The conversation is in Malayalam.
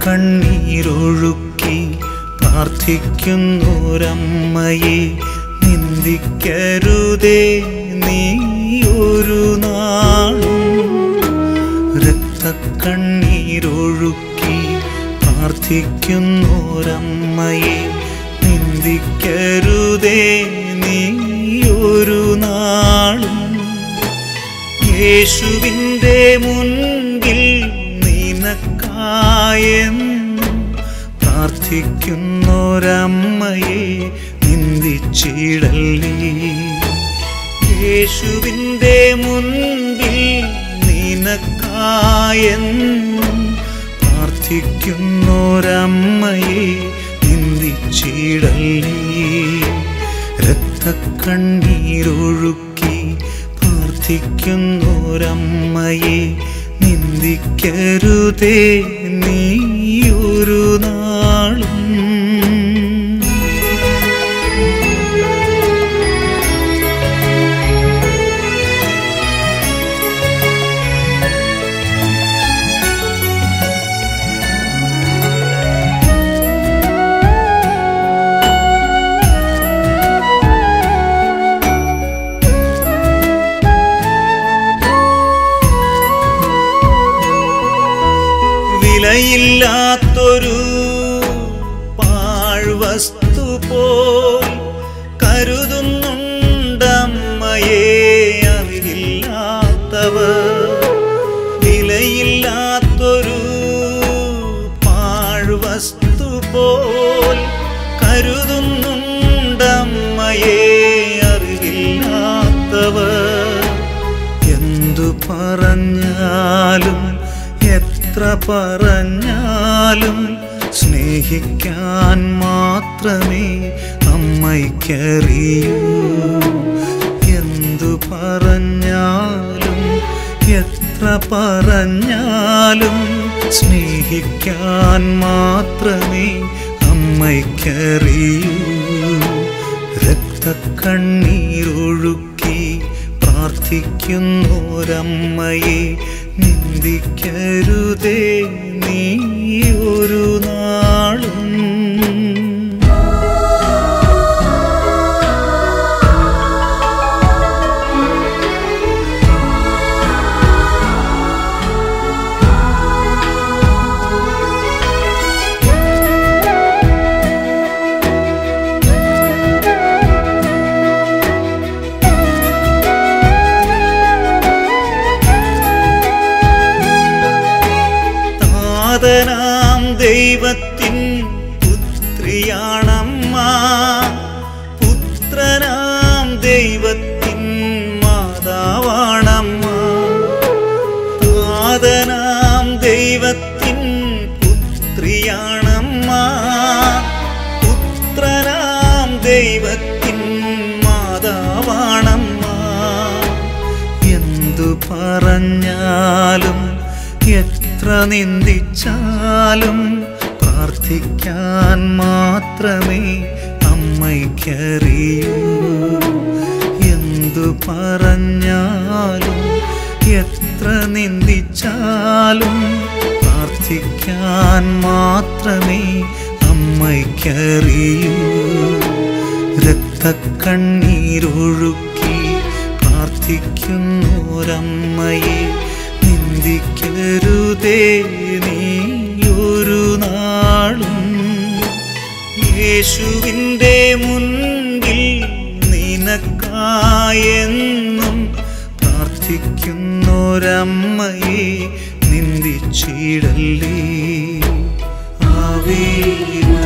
രക്തക്കണ്ണീരൊഴുക്കി പ്രാർത്ഥിക്കുന്നൊരമ്മയെ നിന്ദിക്കരുതേ നീ ഒരു നാളും രക്തക്കണ്ണീരൊഴുക്കി പ്രാർത്ഥിക്കുന്നൊരമ്മയെ നിന്ദിക്കരുതേ നീ ഒരു നാളും യേശുവിൻ്റെ മുൻപിൽ നിനക്കായെന്നും പ്രാർത്ഥിക്കുന്നൊരമ്മയെ നിന്ദിച്ചിടല്ലേ യേശുവിൻ്റെ മുൻപിൽ നിനക്കായെന്നും പ്രാർത്ഥിക്കുന്നൊരമ്മയെ നിന്ദിച്ചിടല്ലേ രക്തക്കണ്ണീരൊഴുക്കി പ്രാർത്ഥിക്കുന്നൊരമ്മയെ നിന്ദിക്കരുതേ നീ ഒരു നാളും വിലയില്ലാത്തൊരു പാഴ്വസ്തു പോൽ കരുതുന്നുണ്ടമ്മയെ അറിവില്ലാത്തവർ വിലയില്ലാത്തൊരു പാഴ്വസ്തു പോൽ കരുതുന്നുണ്ടമ്മയെ അറിവില്ലാത്തവർ എന്തു പറഞ്ഞാലും എത്ര പറഞ്ഞാലും സ്നേഹിക്കാൻ മാത്രമേ അമ്മയ്ക്കറിയൂ എന്തു പറഞ്ഞാലും എത്ര പറഞ്ഞാലും സ്നേഹിക്കാൻ മാത്രമേ അമ്മയ്ക്കറിയൂ രക്തക്കണ്ണീരൊഴുക്കി പ്രാർത്ഥിക്കുന്നൊരമ്മയെ നിന്ദിക്കരുതേ നീ ഒരു നാളും താതനാം ദൈവത്തിൻ പുത്രിയാണമ്മ പുത്രനാം ദൈവത്തിൻ മാതാവാണമ്മ താതനാം ദൈവത്തിൻ പുത്രിയാണമ്മ പുത്രനാം ദൈവത്തിൻ മാതാവാണമ്മ എന്തു പറഞ്ഞാലും എത്ര നിന്ദിച്ചാലും പ്രാർത്ഥിക്കാൻ മാത്രമേ അമ്മയ്ക്കറിയൂ എന്തു പറഞ്ഞാലും എത്ര നിന്ദിച്ചാലും പ്രാർത്ഥിക്കാൻ മാത്രമേ അമ്മയ്ക്കറിയൂ രക്തക്കണ്ണീരൊഴുക്കി പ്രാർത്ഥിക്കുന്നൊരമ്മയെ നിന്ദിക്കരുതേ നീ ഒരു നാളും യേശുവിൻ്റെ മുൻപിൽ നിനക്കായെന്നും പ്രാർത്ഥിക്കുന്നൊരമ്മയെ നിന്ദിച്ചിടല്ലേ ആവേ